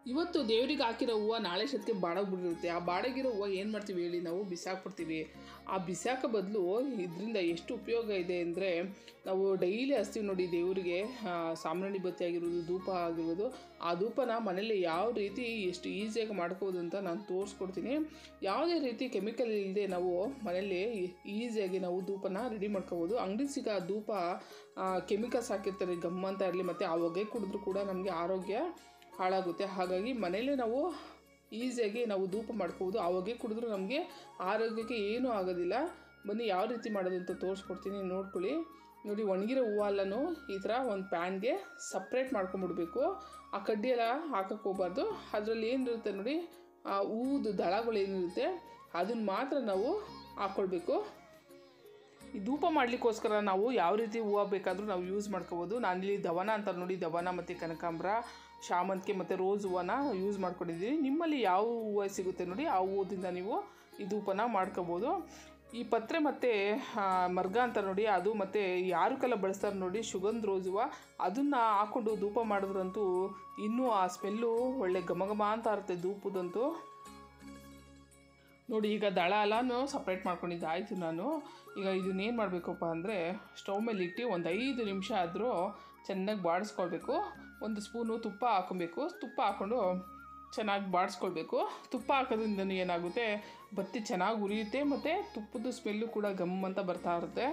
ಇವತ್ತು ದೇವರಿಗೆ ಹಾಕಿರೋ ಹೂವು ನಾಳೆ ಸತಿಗೆ ಬಾಡೋಗ್ಬಿಟ್ಟಿರುತ್ತೆ ಆ ಬಾಡಗಿರೋ ಹೂವು ಏನು ಮಾಡ್ತೀವಿ ಹೇಳಿ ನಾವು ಬಿಸಾಕ್ಬಿಡ್ತೀವಿ ಆ ಬಿಸಾಕ ಬದಲು ಇದರಿಂದ ಎಷ್ಟು ಉಪಯೋಗ ಇದೆ ಅಂದರೆ ನಾವು ಡೈಲಿ ಹಚ್ತೀವಿ ನೋಡಿ ದೇವರಿಗೆ ಆ, ಸಾಂಬ್ರಾಣಿ ಬತ್ತಿ ಆಗಿರ್ಬೋದು ಧೂಪ ಆಗಿರ್ಬೋದು ಆ ಧೂಪನ ಮನೇಲಿ ಯಾವ ರೀತಿ ಎಷ್ಟು ಈಸಿಯಾಗಿ ಮಾಡ್ಕೋಬೋದು ಅಂತ ನಾನು ತೋರಿಸ್ಕೊಡ್ತೀನಿ ಯಾವುದೇ ರೀತಿ ಕೆಮಿಕಲ್ ಇಲ್ಲದೆ ನಾವು ಮನೇಲಿ ಈಸಿಯಾಗಿ ನಾವು ಧೂಪನ ರೆಡಿ ಮಾಡ್ಕೋಬೋದು ಅಂಗಡಿ ಸಿಗೋ ಧೂಪ ಕೆಮಿಕಲ್ಸ್ ಹಾಕಿರ್ತಾರೆ ಗಮ್ ಅಂತ ಇರಲಿ ಮತ್ತು ಆ ಹೊಗೆ ಕುಡಿದ್ರೂ ಕೂಡ ನಮಗೆ ಆರೋಗ್ಯ ಹಾಳಾಗುತ್ತೆ ಹಾಗಾಗಿ ಮನೇಲೇ ನಾವು ಈಸಿಯಾಗಿ ನಾವು ಧೂಪ ಮಾಡ್ಕೋಬೋದು ಆ ಹೊಗೆ ಕುಡಿದ್ರೂ ನಮಗೆ ಆರೋಗ್ಯಕ್ಕೆ ಏನೂ ಆಗೋದಿಲ್ಲ ಬನ್ನಿ ಯಾವ ರೀತಿ ಮಾಡೋದು ಅಂತ ತೋರಿಸ್ಕೊಡ್ತೀನಿ ನೋಡ್ಕೊಳ್ಳಿ ನೋಡಿ ಒಣಗಿರೋ ಹೂವಲ್ಲೂ ಈ ಥರ ಒಂದು ಪ್ಯಾನ್ಗೆ ಸಪ್ರೇಟ್ ಮಾಡ್ಕೊಂಬಿಡ್ಬೇಕು ಆ ಕಡ್ಡಿ ಎಲ್ಲ ಹಾಕಕ್ಕೆ ಹೋಗ್ಬಾರ್ದು ಅದರಲ್ಲಿ ಏನಿರುತ್ತೆ ನೋಡಿ ಆ ಹೂದು ದಳಗಳು ಏನಿರುತ್ತೆ ಅದನ್ನ ಮಾತ್ರ ನಾವು ಹಾಕ್ಕೊಳ್ಬೇಕು ಈ ಧೂಪ ಮಾಡಲಿಕ್ಕೋಸ್ಕರ ನಾವು ಯಾವ ರೀತಿ ಹೂವು ಬೇಕಾದರೂ ನಾವು ಯೂಸ್ ಮಾಡ್ಕೋಬೋದು ನಾನಿಲ್ಲಿ ದವನ ಅಂತ ನೋಡಿ ದವನ ಮತ್ತು ಕನಕಾಂಬರ ಶಾಮಂತಿಗೆ ಮತ್ತು ರೋಸ್ ಹೂವನ ಯೂಸ್ ಮಾಡ್ಕೊಂಡಿದ್ದೀನಿ ನಿಮ್ಮಲ್ಲಿ ಯಾವ ಹೂವು ಸಿಗುತ್ತೆ ನೋಡಿ ಆ ಹೂವದಿಂದ ನೀವು ಈ ಧೂಪನ ಮಾಡ್ಕೋಬೋದು ಈ ಪತ್ರೆ ಮತ್ತು ಮರ್ಗ ಅಂತ ನೋಡಿ ಅದು ಮತ್ತು ಯಾರಕ್ಕೆಲ್ಲ ಬಳಸ್ತಾರೆ ನೋಡಿ ಸುಗಂಧ ರೋಸ್ ಹೂವು ಅದನ್ನು ಹಾಕ್ಕೊಂಡು ಧೂಪ ಮಾಡಿದ್ರಂತೂ ಇನ್ನೂ ಆ ಸ್ಮೆಲ್ಲು ಒಳ್ಳೆ ಘಮ ಘಮ ಅಂತ ಇರುತ್ತೆ ಧೂಪದಂತೂ ನೋಡಿ ಈಗ ದಳ ಎಲ್ಲನೂ ಸಪ್ರೇಟ್ ಮಾಡ್ಕೊಂಡಿದ್ದು ಆಯಿತು ನಾನು ಈಗ ಇದನ್ನೇನು ಮಾಡಬೇಕಪ್ಪ ಅಂದರೆ ಸ್ಟವ್ ಮೇಲೆ ಇಟ್ಟು ಒಂದು ಐದು ನಿಮಿಷ ಆದರೂ ಚೆನ್ನಾಗಿ ಬಾಡಿಸ್ಕೊಳ್ಬೇಕು ಒಂದು ಸ್ಪೂನು ತುಪ್ಪ ಹಾಕೊಬೇಕು ತುಪ್ಪ ಹಾಕ್ಕೊಂಡು ಚೆನ್ನಾಗಿ ಬಾಡಿಸ್ಕೊಳ್ಬೇಕು ತುಪ್ಪ ಹಾಕೋದ್ರಿಂದ ಏನಾಗುತ್ತೆ ಬತ್ತಿ ಚೆನ್ನಾಗಿ ಉರಿಯುತ್ತೆ ಮತ್ತು ತುಪ್ಪದ ಸ್ಮೆಲ್ಲು ಕೂಡ ಗಮ್ ಅಂತ ಬರ್ತಾ ಇರುತ್ತೆ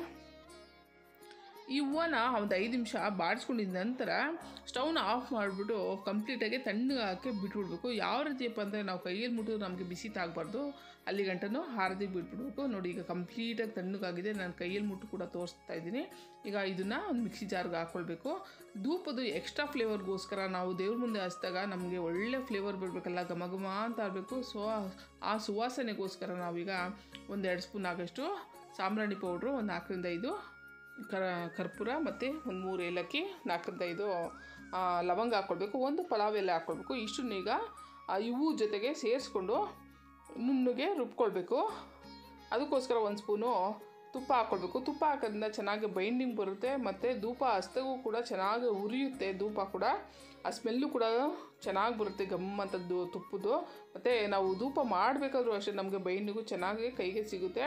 ಈ ಹೂವನ ಒಂದು ಐದು ನಿಮಿಷ ಬಾಡಿಸ್ಕೊಂಡಿದ ನಂತರ ಸ್ಟವ್ನ ಆಫ್ ಮಾಡಿಬಿಟ್ಟು ಕಂಪ್ಲೀಟಾಗಿ ತಣ್ಣಗೆ ಹಾಕಿ ಬಿಟ್ಬಿಡ್ಬೇಕು ಯಾವ ರೀತಿಯಪ್ಪ ಅಂದರೆ ನಾವು ಕೈಯಲ್ಲಿ ಮುಟ್ಟಿದ್ರೆ ನಮಗೆ ಬಿಸಿ ತಾಗಬಾರ್ದು ಅಲ್ಲಿ ಗಂಟನೂ ಹಾರದಿ ಬಿಟ್ಬಿಡ್ಬೇಕು ನೋಡಿ ಈಗ ಕಂಪ್ಲೀಟಾಗಿ ತಣ್ಣಗಾಗಿದೆ ನಾನು ಕೈಯಲ್ಲಿ ಮುಟ್ಟು ಕೂಡ ತೋರಿಸ್ತಾ ಇದ್ದೀನಿ ಈಗ ಇದನ್ನು ಒಂದು ಮಿಕ್ಸಿ ಜಾರ್ಗೆ ಹಾಕ್ಕೊಳ್ಬೇಕು ಧೂಪದ ಎಕ್ಸ್ಟ್ರಾ ಫ್ಲೇವರ್ಗೋಸ್ಕರ ನಾವು ದೇವ್ರ ಮುಂದೆ ಹಚ್ಚಿದಾಗ ನಮಗೆ ಒಳ್ಳೆ ಫ್ಲೇವರ್ ಬರಬೇಕಲ್ಲ ಘಮ ಘಮ ಅಂತ ಆಡಬೇಕು ಸೊ ಆ ಸುವಾಸನೆಗೋಸ್ಕರ ನಾವೀಗ ಒಂದೆರಡು ಸ್ಪೂನ್ ಆಗಷ್ಟು ಸಾಂಬ್ರಾಣಿ ಪೌಡ್ರು ಒಂದು ನಾಲ್ಕರಿಂದ ಐದು ಕರ ಕರ್ಪೂರ ಮತ್ತು ಒಂದು ಮೂರು ಏಲಕ್ಕಿ ನಾಲ್ಕರಿಂದ ಐದು ಆ, ಲವಂಗ ಹಾಕ್ಕೊಳ್ಬೇಕು ಒಂದು ಪಲಾವ್ ಎಲೆ ಹಾಕ್ಕೊಳ್ಬೇಕು ಇಷ್ಟನ್ನು ಈಗ ಆ ಇವು ಜೊತೆಗೆ ಸೇರಿಸ್ಕೊಂಡು ನುಣ್ಣಗೆ ರುಬ್ಕೊಳ್ಬೇಕು ಅದಕ್ಕೋಸ್ಕರ ಒಂದು ಸ್ಪೂನು ತುಪ್ಪ ಹಾಕ್ಕೊಳ್ಬೇಕು ತುಪ್ಪ ಹಾಕೋದ್ರಿಂದ ಚೆನ್ನಾಗಿ ಬೈಂಡಿಂಗ್ ಬರುತ್ತೆ ಮತ್ತು ಧೂಪ ಹಸ್ತಗೂ ಕೂಡ ಚೆನ್ನಾಗಿ ಉರಿಯುತ್ತೆ ಧೂಪ ಕೂಡ ಆ ಸ್ಮೆಲ್ಲು ಕೂಡ ಚೆನ್ನಾಗಿ ಬರುತ್ತೆ ಗಮ್ ಅಂತದ್ದು ತುಪ್ಪದ್ದು ಮತ್ತು ನಾವು ಧೂಪ ಮಾಡಬೇಕಾದ್ರೂ ಅಷ್ಟೇ ನಮಗೆ ಬೈಂಡಿಂಗು ಚೆನ್ನಾಗಿ ಕೈಗೆ ಸಿಗುತ್ತೆ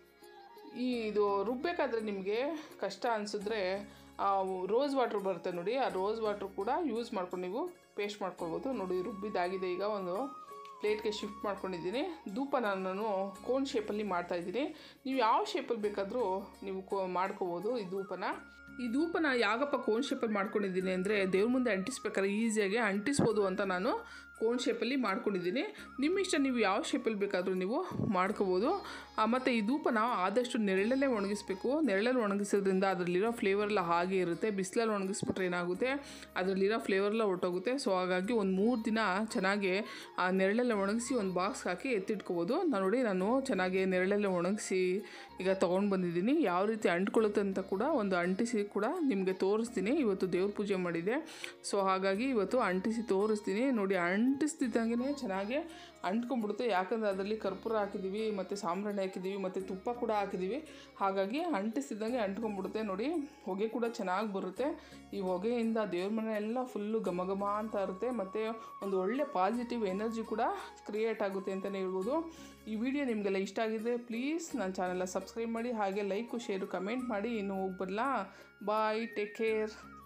ಈ ಇದು ರುಬ್ಬೇಕಾದ್ರೆ ನಿಮಗೆ ಕಷ್ಟ ಅನಿಸಿದ್ರೆ ರೋಸ್ ವಾಟ್ರ್ ಬರುತ್ತೆ ನೋಡಿ ಆ ರೋಸ್ ವಾಟ್ರ್ ಕೂಡ ಯೂಸ್ ಮಾಡ್ಕೊಂಡು ನೀವು ಪೇಸ್ಟ್ ಮಾಡ್ಕೊಳ್ಬೋದು ನೋಡಿ ರುಬ್ಬಿದ್ದಾಗಿದೆ ಈಗ ಒಂದು ಪ್ಲೇಟ್ಗೆ ಶಿಫ್ಟ್ ಮಾಡ್ಕೊಂಡಿದ್ದೀನಿ ಧೂಪನ ನಾನು ಕೋನ್ ಶೇಪಲ್ಲಿ ಮಾಡ್ತಾಯಿದ್ದೀನಿ ನೀವು ಯಾವ ಶೇಪಲ್ಲಿ ಬೇಕಾದರೂ ನೀವು ಕೋ ಮಾಡ್ಕೋಬೋದು ಈ ಧೂಪನ ಈ ಧೂಪನ ಯಾಗಪ್ಪ ಕೋನ್ ಶೇಪಲ್ಲಿ ಮಾಡ್ಕೊಂಡಿದ್ದೀನಿ ಅಂದರೆ ದೇವ್ರ ಮುಂದೆ ಅಂಟಿಸ್ಬೇಕಾದ್ರೆ ಈಸಿಯಾಗಿ ಅಂಟಿಸ್ಬೋದು ಅಂತ ನಾನು ಕೋನ್ ಶೇಪಲ್ಲಿ ಮಾಡ್ಕೊಂಡಿದ್ದೀನಿ ನಿಮ್ಮ ಇಷ್ಟ ನೀವು ಯಾವ ಶೇಪಲ್ಲಿ ಬೇಕಾದರೂ ನೀವು ಮಾಡ್ಕೋಬೋದು ಮತ್ತು ಈ ಧೂಪನ ಆದಷ್ಟು ನೆರಳಲ್ಲೇ ಒಣಗಿಸ್ಬೇಕು ನೆರಳಲ್ಲಿ ಒಣಗಿಸೋದ್ರಿಂದ ಅದರಲ್ಲಿರೋ ಫ್ಲೇವರ್ ಎಲ್ಲ ಹಾಗೆ ಇರುತ್ತೆ ಬಿಸಿಲಲ್ಲಿ ಒಣಗಿಸ್ಬಿಟ್ರೆ ಏನಾಗುತ್ತೆ ಅದರಲ್ಲಿರೋ ಫ್ಲೇವರ್ ಎಲ್ಲ ಹೊರ್ಟೋಗುತ್ತೆ ಸೊ ಹಾಗಾಗಿ ಒಂದು ಮೂರು ದಿನ ಚೆನ್ನಾಗಿ ಆ ನೆರಳಲ್ಲೇ ಒಣಗಿಸಿ ಒಂದು ಬಾಕ್ಸ್ ಹಾಕಿ ಎತ್ತಿಟ್ಕೋಬೋದು ನಾನು ನೋಡಿ ನಾನು ಚೆನ್ನಾಗಿ ನೆರಳಲ್ಲೇ ಒಣಗಿಸಿ ಈಗ ತೊಗೊಂಡು ಬಂದಿದ್ದೀನಿ ಯಾವ ರೀತಿ ಅಂಟ್ಕೊಳ್ಳುತ್ತೆ ಅಂತ ಕೂಡ ಒಂದು ಅಂಟಿಸಿ ಕೂಡ ನಿಮಗೆ ತೋರಿಸ್ತೀನಿ ಇವತ್ತು ದೇವ್ರ ಪೂಜೆ ಮಾಡಿದೆ ಸೊ ಹಾಗಾಗಿ ಇವತ್ತು ಅಂಟಿಸಿ ತೋರಿಸ್ತೀನಿ ನೋಡಿ ಅಂಟಿಸ್ತಿದ್ದಂಗೆ ಚೆನ್ನಾಗಿ ಅಂಟ್ಕೊಂಡ್ಬಿಡುತ್ತೆ ಯಾಕಂದರೆ ಅದರಲ್ಲಿ ಕರ್ಪೂರ ಹಾಕಿದ್ದೀವಿ ಮತ್ತು ಸಾಂಬ್ರಾಣಿ ಹಾಕಿದ್ದೀವಿ ಮತ್ತು ತುಪ್ಪ ಕೂಡ ಹಾಕಿದ್ದೀವಿ ಹಾಗಾಗಿ ಅಂಟಿಸ್ತಿದ್ದಂಗೆ ಅಂಟ್ಕೊಂಡ್ಬಿಡುತ್ತೆ ನೋಡಿ ಹೊಗೆ ಕೂಡ ಚೆನ್ನಾಗಿ ಬರುತ್ತೆ ಈ ಹೊಗೆಯಿಂದ ದೇವ್ರ ಮನೆ ಎಲ್ಲ ಫುಲ್ಲು ಘಮ ಘಮ ಅಂತ ಇರುತ್ತೆ ಮತ್ತು ಒಂದು ಒಳ್ಳೆ ಪಾಸಿಟಿವ್ ಎನರ್ಜಿ ಕೂಡ ಕ್ರಿಯೇಟ್ ಆಗುತ್ತೆ ಅಂತಲೇ ಹೇಳ್ಬೋದು ಈ ವಿಡಿಯೋ ನಿಮಗೆಲ್ಲ ಇಷ್ಟ ಆಗಿದೆ ಪ್ಲೀಸ್ ನನ್ನ ಚಾನೆಲ್ನ ಸಬ್ಸ್ಕ್ರೈಬ್ ಮಾಡಿ ಹಾಗೆ ಲೈಕು ಶೇರು ಕಮೆಂಟ್ ಮಾಡಿ ಇನ್ನು ಹೋಗಿ ಬರಲಾ ಬಾಯ್ ಟೇಕ್ ಕೇರ್